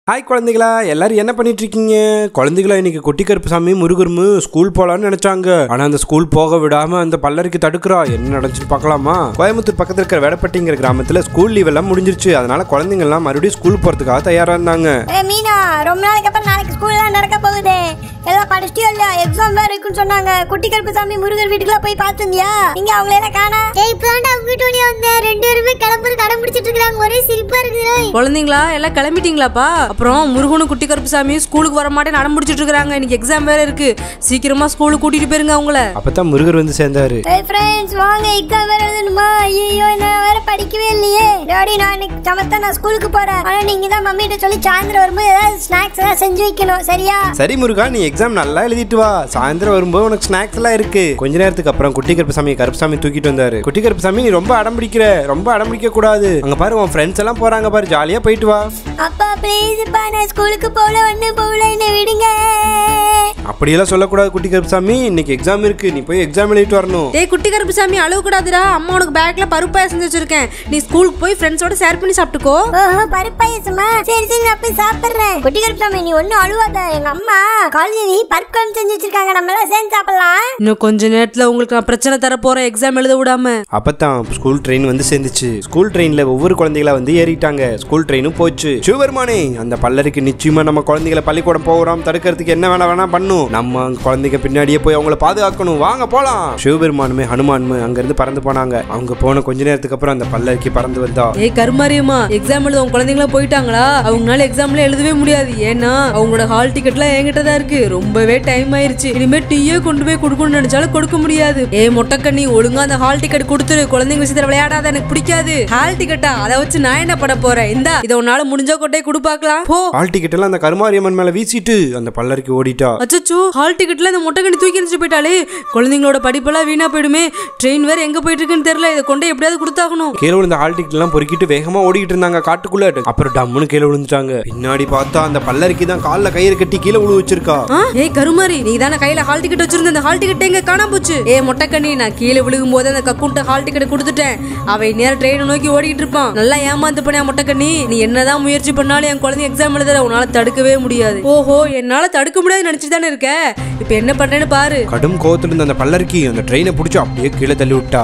hi குழந்தைகளா எல்லாரும் என்ன பண்ணிட்டு இருக்கீங்க குழந்தைகளா இன்னைக்கு குட்டி கருப்புசாமி முருகருமு ஸ்கூல் போலான்னு நினைச்சாங்க ஆனா அந்த ஸ்கூல் போக விடாம அந்த பல்லருக்கு தடுக்கிறா என்ன நடந்துச்சு பார்க்கலாமா கோயம்புத்தூர் பக்கத்துல இருக்கிற வேடப்பட்டிங்கிற கிராமத்துல ஸ்கூல் லீவ் எல்லாம் முடிஞ்சிருச்சு அதனால குழந்தைங்க எல்லாம் மறுபடியும் ஸ்கூல் போறதுக்காக தயாரா இருந்தாங்க ஏ மீனா ரொம்ப நாளைக்கு அப்புறம் நாளைக்கு ஸ்கூல்லாம் நடக்க போகுது எல்லாம் படிச்சிட்டியோ இல்லையா எக்ஸாம் வேற இருக்குன்னு சொன்னாங்க குட்டி கருப்புசாமி முருகர் வீட்டுக்குலாம் போய் பார்த்துந்தியா நீங்க அவங்கள எல்லாம் காணா டேய் இப்பதான் அவங்க வீட்டு வழியா வந்தேன் ரெண்டு பேருமே கிளம்புறது கடன் பிடிச்சிட்டு இருக்காங்க ஒரே சிரிப்பா இருக்குது குழந்தைங்களா எல்லாம் கிளம்பிட்டீங்களாப்பா அப்புறம் முருகனும் குட்டி கருப்புசாமி ஸ்கூலுக்கு வர மாட்டேன் நடம் பிடிச்சிட்டு இருக்காங்க இன்னைக்கு எக்ஸாம் வேற இருக்கு சீக்கிரமா ஸ்கூலுக்கு கூட்டிட்டு போயிருங்க அவங்கள அப்பதான் முருகர் வந்து சேர்ந்தாரு ஏய் ஃப்ரெண்ட்ஸ் வாங்க எக்ஸாம் வேற எழுதணுமா ஐயோ நான் வேற படிக்கவே இல்லையே டாடி நான் இன்னைக்கு சமத்தா நான் ஸ்கூலுக்கு போறேன் ஆனா நீங்க தான் மம்மிட்ட சொல்லி சாயந்தரம் வரும்போது ஏதாவது ஸ்நாக்ஸ் எல்லாம் செஞ்சு வைக்கணும் சரியா சரி முருகா நீ எக்ஸாம் நல்லா எழுதிட்டு வா சாயந்தரம் வரும்போது உனக்கு ஸ்நாக்ஸ் எல்லாம் இருக்கு கொஞ்ச நேரத்துக்கு அப்புறம் குட்டி கருப்புசாமி கருப்புசாமி தூக்கிட்டு வந்தாரு குட்டி கருப்புசாமி நீ ரொம்ப அடம் பிடிக்கிற ரொம்ப அடம் பிடிக்க கூடாது அங்க பாரு உன் ஃப்ரெண்ட்ஸ் எல்லாம் போறாங்க பாரு ஜாலியா போயிட்டு வா அப்பா ப்ளீஸ்ப்பா நான் ஸ்கூலுக்கு போகல ஒண்ணு போகல என்ன விடுங்க அப்படியெல்லாம் சொல்லக்கூடாது குட்டி கருப்புசாமி இன்னைக்கு எக்ஸாம் இருக்கு நீ போய் எக்ஸாம் எழுதிட்டு வரணும் டேய் குட்டி கருப்புசாமி அழுவ கூடாதுடா அம்மா உனக்கு பேக்ல பருப்பாய செஞ்சு வச்சிருக்கேன் நீ ஸ்கூலுக்கு போய் ஃப்ரெண்ட்ஸோட ஷேர் பண்ணி சாப்பிட்டுக்கோ ஓஹோ பருப்பாயசமா சரி சரி நான் போய் சாப்பிடுறேன் குட்டி கருப்புசாமி நீ ஒன்னும் அழுவாத எங்க அம்மா காலேஜ் பருப்பு குழம்பு செஞ்சு வச்சிருக்காங்க நம்ம எல்லாம் சேர்ந்து சாப்பிடலாம் இன்னும் கொஞ்ச நேரத்துல உங்களுக்கு நான் பிரச்சனை தர போறேன் எக்ஸாம் எழுத விடாம அப்பதான் ஸ்கூல் ட்ரெயின் வந்து சேர்ந்துச்சு ஸ்கூல் ட்ரெயின்ல ஒவ்வொரு குழந்தைகளா வந்து ஏறிட்டாங்க ஸ்கூல் ட்ரெயினும் போச்சு சிவபெருமானே அந்த பல்லருக்கு நிச்சயமா நம்ம குழந்தைகளை பள்ளிக்கூடம் போகிறோம் தடுக்கிறதுக்கு என்ன வேணா வேணா பண்ணும் நம்ம குழந்தைங்க பின்னாடியே போய் அவங்கள பாதுகாக்கணும் வாங்க போலாம் சிவபெருமானுமே ஹனுமானுமே அங்க இருந்து பறந்து போனாங்க அவங்க போன கொஞ்ச நேரத்துக்கு அப்புறம் அந்த பல்லருக்கு பறந்து வந்தா ஏய் கருமாரியம்மா எக்ஸாம் எழுத உங்க குழந்தைங்களாம் போயிட்டாங்களா அவங்களால எக்ஸாம்ல எழுதவே முடியாது ஏன்னா அவங்களோட ஹால் டிக்கெட்லாம் என்கிட்ட தான் இருக்கு ரொம்பவே டைம் ஆயிருச்சு இனிமே டீயே கொண்டு போய் கொடுக்கணும்னு நினைச்சாலும் கொடுக்க முடியாது ஏ மொட்டைக்கண்ணி ஒழுங்கா அந்த ஹால் டிக்கெட் கொடுத்துரு குழந்தைங்க விஷயத்துல விளையாடாத எனக்கு பிடிக்காது ஹால் டிக்கெட்டா அதை வச்சு நான் என்ன பண்ண போறேன் இந்தா இதை உன்னால முடிஞ்சா கொண்டே கொடு பார்க்கலாம் போ ஹால் டிக்கெட் எல்லாம் அந்த கருமாரியம்மன் மேல வீசிட்டு அந்த பல்லருக்கு ஓடிட்டா அச்சச்சோ ஹால் டிக்கெட்ல இந்த மொட்டைக்கண்ணி தூக்கி எரிஞ்சு போயிட்டாலே குழந்தைங்களோட படிப்பெல்லாம் வீணா போயிடுமே ட்ரெயின் வேற எங்க போயிட்டு இருக்குன்னு தெரியல இதை கொண்டே எப்படியாவது கொடுத்தாகணும் கீழே விழுந்த ஹால் டிக்கெட் எல்லாம் பொறுக்கிட்டு வேகமா ஓடிக்கிட்டு இருந்தாங்க காட்டுக்குள்ள அப்புறம் டம்முன்னு கீழே விழுந்துட்டாங்க பின்னாடி பார்த்தா அந்த பல்லருக்கு தான் கால்ல கயிறு கட்டி கீழே விழு வச்சிருக்கா ஆ, ஏய் கருமாரி நீ தானே கையில ஹால் டிக்கெட் வச்சிருந்த அந்த ஹால் டிக்கெட் எங்க காணாம போச்சு ஏ மொட்டைக்கண்ணி நான் கீழே விழுகும் போது அந்த கக்குண்ட ஹால் டிக்கெட் கொடுத்துட்டேன் அவன் நேரம் ட்ரெயினை நோக்கி ஓடிக்கிட்டு இருப்பான் நல்லா ஏமாந்து பண்ண மொட்டைக்கண்ணி நீ என்னதான் முயற்சி பண்ணாலும் என் குழந்தை எக்ஸாம் எழுதுற உன்னால தடுக்கவே முடியாது ஓஹோ என்னால தடுக்க முடியாது நினைச்சு தானே இருக்க இப்ப என்ன பண்றேன்னு பாரு கடும் கோவத்துல இருந்த அந்த பல்லருக்கு அந்த ட்ரெயினை பிடிச்சி அப்படியே கீழே தள்ளி விட்டா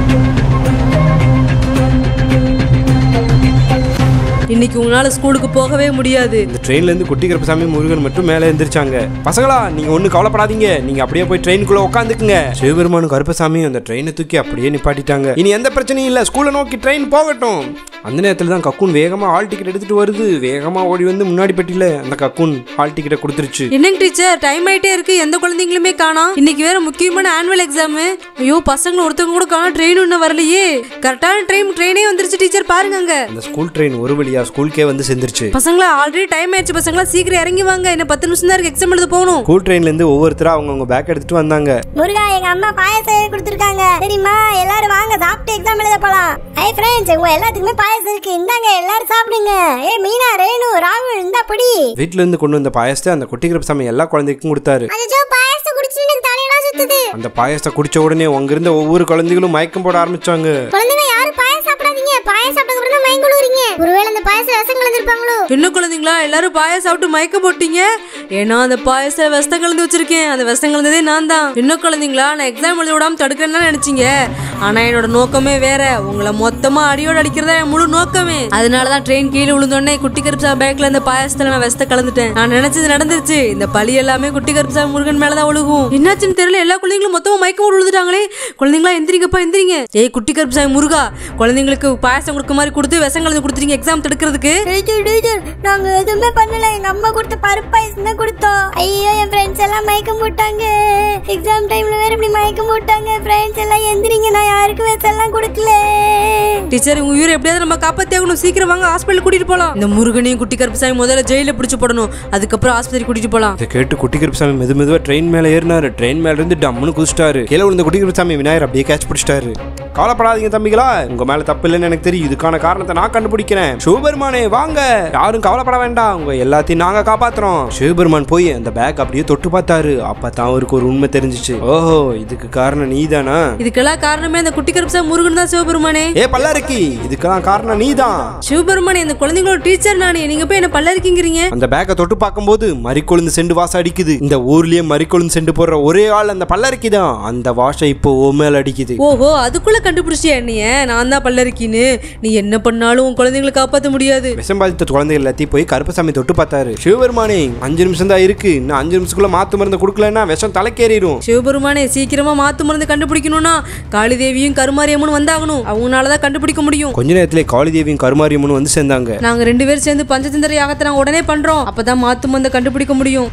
இன்னைக்கு உங்களால ஸ்கூலுக்கு போகவே முடியாது இந்த ட்ரெயின்ல இருந்து குட்டி கருப்பசாமி முருகன் மட்டும் மேலே எந்திரிச்சாங்க பசங்களா நீங்க ஒன்றும் கவலைப்படாதீங்க நீங்க அப்படியே போய் ட்ரெயினுக்குள்ள உட்காந்துக்குங்க சிவபெருமானும் கருப்பசாமி அந்த ட்ரெயினை தூக்கி அப்படியே நிப்பாட்டிட்டாங்க இனி எந்த பிரச்சனையும் இல்ல ஸ்கூலை நோக்கி ட்ரெயின் போகட்டும் அந்த நேரத்தில் தான் கக்கூன் வேகமா ஹால் டிக்கெட் எடுத்துட்டு வருது வேகமா ஓடி வந்து முன்னாடி பெட்டியில அந்த கக்கூன் ஹால் டிக்கெட்டை கொடுத்துருச்சு என்னங்க டீச்சர் டைம் ஆயிட்டே இருக்கு எந்த குழந்தைங்களுமே காணோம் இன்னைக்கு வேற முக்கியமான ஆனுவல் எக்ஸாம் ஐயோ பசங்க ஒருத்தவங்க கூட காணோம் ட்ரெயின் இன்னும் வரலையே கரெக்டான ட்ரெயின் ட்ரெயினே வந்துருச்சு டீச்சர் பாருங்க அங்க அந்த ஸ்கூல் ட்ரெயின் ஒரு வழியா ஸ்கூலுக்கே வந்து சேர்ந்துருச்சு பசங்களா ஆல்ரெடி டைம் ஆயிடுச்சு பசங்களா சீக்கிரம் இறங்கி வாங்க இன்னும் பத்து நிமிஷம் தான் இருக்கு எக்ஸாம் எழுத போகணும் ஸ்கூல் ட்ரெயின்ல இருந்து ஒவ்வொருத்தரா அவங்கவுங்க பேக் எடுத்துட்டு வந்தாங்க முருகா எங்க அம்மா பாயசம் கொடுத்துருக்காங்க சரிம்மா எல்லாரும் வாங்க சாப்பிட்டு எக்ஸாம் எழுத போலாம் ஐ ஃப்ரெண்ட்ஸ் உங்க எல்லாத்துக்குமே பாயசம் இருக்கு இந்தாங்க எல்லாரும் சாப்பிடுங்க ஏ மீனா ரேணு ராகுல் இந்தா பிடி வீட்ல இருந்து கொண்டு வந்த பாயசத்தை அந்த குட்டி கருப்பசாமி எல்லா குழந்தைக்கும் கொடுத்தாரு அச்சோ பாயாசம் குடிச்சிட்டு எனக்கு தலையெல்லாம் சுத்துது அந்த பாயசத்தை குடிச்ச உடனே அங்க இருந்த ஒவ்வொரு குழந்தைகளும் மயக்கம் போட ஆரம்பிச்சாங்க குழந்தைங்க யாரும் பாயாசம் சாப்பிடாதீங்க பாயாசம் சாப்பிட்டதுக்கு அப்புறம் தான் மயங்க விழுகுறீங்க ஒருவேளை அந்த பாயாசம் விஷம் கலந்துருப்பாங்களோ என்ன குழந்தைங்களா எல்லாரும் பாயாசம் சாப்பிட்டு மயக்க போட்டீங்க ஏன்னா அந்த பாயச விஷம் கலந்து வச்சிருக்கேன் அந்த விஷம் கலந்ததே நான் தான் என்ன குழந்தைங்களா நான் எக்ஸாம் எழுத விடாம தடுக்கிறேன்னு நினைச்சீங்க ஆனா என்னோட நோக்கமே வேற உங்களை மொத்தமா அடியோட அடிக்கிறதா என் முழு நோக்கமே அதனாலதான் ட்ரெயின் கீழே விழுந்தோடனே குட்டி கருப்புசா பேக்ல இந்த பாயசத்துல நான் விஷத்தை கலந்துட்டேன் நான் நினைச்சது நடந்துருச்சு இந்த பழி எல்லாமே குட்டி கருப்புசா முருகன் மேலதான் ஒழுகும் என்னாச்சுன்னு தெரியல எல்லா குழந்தைங்களும் மொத்தமா மயக்கம் போட்டு விழுந்துட்டாங்களே குழந்தைங்களா எந்திரிங்கப்பா எந்திரிங்க ஏய் குட்டி கருப்புசாமி முருகா குழந்தைங்களுக்கு பாயசம் கொடுக்க மாதிரி கொடுத்து விஷம் கலந்து கொடுத்துட்டீங்க எக்ஸாம் தடுக்கிறதுக்கு டீச்சர் டீச்சர் நாங்க எதுவுமே பண்ணல எங்க அம்மா கொடுத்த பருப்பு பாயசம் தான் கொடுத்தோம் ஐயோ என் ஃப்ரெண்ட்ஸ் எல்லாம் மயக்கம் போட்டாங்க எக்ஸாம் டைம்ல வேற இப்படி மயக்கம் போட்டாங்க ஃப்ரெண்ட்ஸ் எல்லாம் எந்திரிங்க நான் யாருக்கும் விஷம் கொடுக்கல டீச்சர் உங்க உயிரை எப்படியாவது நம்ம காப்பாத்தி ஆகணும் சீக்கிரம் வாங்க ஹாஸ்பிட்டல் கூட்டிட்டு போலாம் இந்த முருகனையும் குட்டி கருப்புசாமி முதல்ல ஜெயில பிடிச்சு போடணும் அதுக்கப்புறம் ஆஸ்பத்திரி கூட்டிட்டு போலாம் இதை கேட்டு குட்டி கருப்பசாமி மெது மெதுவா ட்ரெயின் மேல ஏறினாரு ட்ரெயின் மேல இருந்து டம்முன்னு குதிச்சிட்டாரு கீழே விழுந்த குட்டி கருப்பசாமி விநாயகர் அப்படியே கேட்ச் பிடிச்சிட்டாரு கவலைப்படாதீங்க தம்பிகளா உங்க மேல தப்பு இல்லைன்னு எனக்கு தெரியும் இதுக்கான காரணத்தை நான் கண்டுபிடிக்கிறேன் சிவபெருமானே வாங்க யாரும் கவலைப்பட வேண்டாம் உங்க எல்லாத்தையும் நாங்க காப்பாத்துறோம் சிவபெருமான் போய் அந்த பேக் அப்படியே தொட்டு பார்த்தாரு அப்பதான் அவருக்கு ஒரு உண்மை தெரிஞ்சுச்சு ஓஹோ இதுக்கு காரணம் நீதானா இதுக்கெல்லாம் காரணமே அந்த குட்டி கருப்பசா முருகன் தான் சிவபெருமானே ஏ பல்லாரக்கி இதுக்கெல்லாம் காரணம் நீதான் சிவபெருமானே இந்த குழந்தைங்களோட டீச்சர் நானே நீங்க போய் என்ன பல்லரிக்கிங்கிறீங்க அந்த பேக்கை தொட்டு பார்க்கும்போது மறிக்கொழுந்து செண்டு வாசம் அடிக்குது இந்த ஊர்லயே மறிக்கொழுந்து செண்டு போடுற ஒரே ஆள் அந்த பல்லரிக்கி தான் அந்த வாசம் இப்போ ஓ மேல அடிக்குது ஓஹோ அதுக்குள்ள கண்டுபிடிச்சியா என்னைய நான் தான் பல்லரிக்கின்னு நீ என்ன பண்ணாலும் உன் குழந்தைங்களை காப்பாத்த முடியாது விஷம் பாதித்த குழந்தைகள் எல்லாத்தையும் போய் கருப்பசாமி தொட்டு பார்த்தாரு சிவபெருமானே அஞ்சு நிமிஷம் தான் இருக்கு இன்னும் அஞ்சு நிமிஷத்துக்குள்ள மாத்து மருந்து கொடுக்கலன்னா விஷம் தலைக்கேறிடும் சிவபெருமானே சீக்கிரமா மாத்து மருந்து கண்டுபிடிக்கணும்னா காளி தேவியும் கருமாரியம்மனும் வந்தாகணும் அவங்களால தான் கண்டுபிடிக்க முடியும் கொஞ்ச நேரத்திலே காளிதேவியும் கருமாரியம்மனும் வந்து சேர்ந்தாங்க நாங்க ரெண்டு பேரும் சேர்ந்து பஞ்சதந்திர யாகத்தை நாங்க உடனே பண்றோம் அப்பதான் மாத்து மருந்தை கண்டுபிடிக்க முடியும்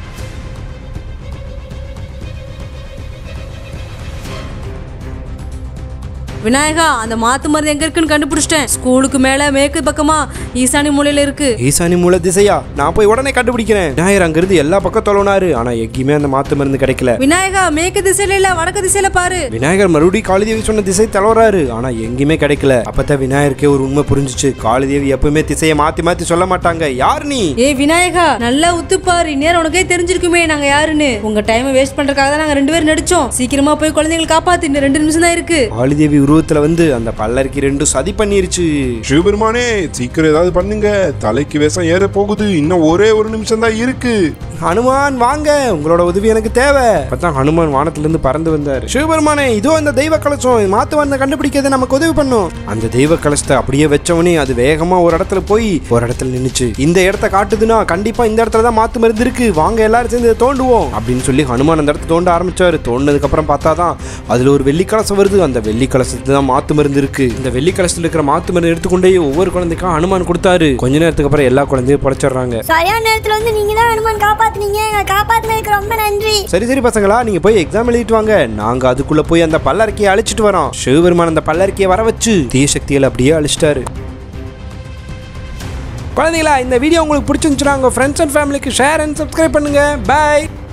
விநாயகா அந்த மாத்து மருந்து எங்க இருக்குன்னு கண்டுபிடிச்சிட்டேன் ஸ்கூலுக்கு மேல மேற்கு பக்கமா ஈசானி மூலையில இருக்கு ஈசானி மூல திசையா நான் போய் உடனே கண்டுபிடிக்கிறேன் விநாயகர் அங்கிருந்து எல்லா பக்கம் தொலைனாரு ஆனா எங்கேயுமே அந்த மாத்து மருந்து கிடைக்கல விநாயகா மேற்கு திசையில இல்ல வடக்கு திசையில பாரு விநாயகர் மறுபடியும் காளிதேவி சொன்ன திசை தளர்றாரு ஆனா எங்கேயுமே கிடைக்கல அப்பதான் விநாயகருக்கே ஒரு உண்மை புரிஞ்சுச்சு காளிதேவி எப்பவுமே திசையை மாத்தி மாத்தி சொல்ல மாட்டாங்க யார் நீ ஏய் விநாயகா நல்லா உத்துப்பாரு நேரம் உனக்கே தெரிஞ்சிருக்குமே நாங்க யாருன்னு உங்க டைமை வேஸ்ட் பண்றதுக்காக தான் நாங்க ரெண்டு பேரும் நடிச்சோம் சீக்கிரமா போய் குழந்தைங்களை காப்பாத்து இன்னும் ரெண்டு நிமிஷம் தான் இருக்கு காளிதேவி உருவத்துல வந்து அந்த பல்லருக்கு ரெண்டும் சதி பண்ணிருச்சு சிவபெருமானே சீக்கிரம் ஏதாவது பண்ணுங்க தலைக்கு விஷம் ஏற போகுது இன்னும் ஒரே ஒரு நிமிஷம் தான் இருக்கு ஹனுமான் வாங்க உங்களோட உதவி எனக்கு தேவை அப்பதான் ஹனுமான் வானத்துல இருந்து பறந்து வந்தார் சிவபெருமானே இதோ இந்த தெய்வ கலசம் இது மாத்து வந்து கண்டுபிடிக்கிறது நமக்கு உதவி பண்ணும் அந்த தெய்வ கலசத்தை அப்படியே வச்சவனே அது வேகமா ஒரு இடத்துல போய் ஒரு இடத்துல நின்னுச்சு இந்த இடத்த காட்டுதுன்னா கண்டிப்பா இந்த இடத்துல தான் மாத்து மருந்து இருக்கு வாங்க எல்லாரும் சேர்ந்து இதை தோண்டுவோம் அப்படின்னு சொல்லி ஹனுமான் அந்த இடத்த தோண்ட ஆரம்பிச்சாரு தோண்டதுக்கு அப்புறம் பார்த்தாதான் அதுல ஒரு வெள்ளி கலசம் வருது அந்த வெள்ளி கலசத்துல தான் மாத்து மருந்து இருக்கு இந்த வெள்ளி கலசத்துல இருக்கிற மாத்து மருந்து எடுத்துக்கொண்டே ஒவ்வொரு குழந்தைக்கும் ஹனுமான் கொடுத்தாரு கொஞ்ச நேரத்துக்கு அப்புறம் எல்லா குழந்தையும் படைச்சிடுறாங்க சரியான நேரத்துல வந்து நீங்க தான் ஹனுமான் காப்பாத்துனீங்க எங்களை காப்பாத்துனதுக்கு ரொம்ப நன்றி சரி சரி பசங்களா நீங்க போய் எக்ஸாம் எழுதிட்டு வாங்க நாங்க அதுக்குள்ள போய் அந்த பல்லறக்கையை அழிச்சிட்டு வரோம் சிவபெருமான் அந்த பல்லறக்கையை வர வச்சு தீய சக்திகளை அப்படியே அழிச்சிட்டாரு குழந்தைகளா இந்த வீடியோ உங்களுக்கு பிடிச்சிருந்துச்சுன்னா உங்க ஃப்ரெண்ட்ஸ் அண்ட் ஃபேமிலிக்கு ஷேர் அண்ட் சப்ஸ்கிரைப் பண்ணுங்க பை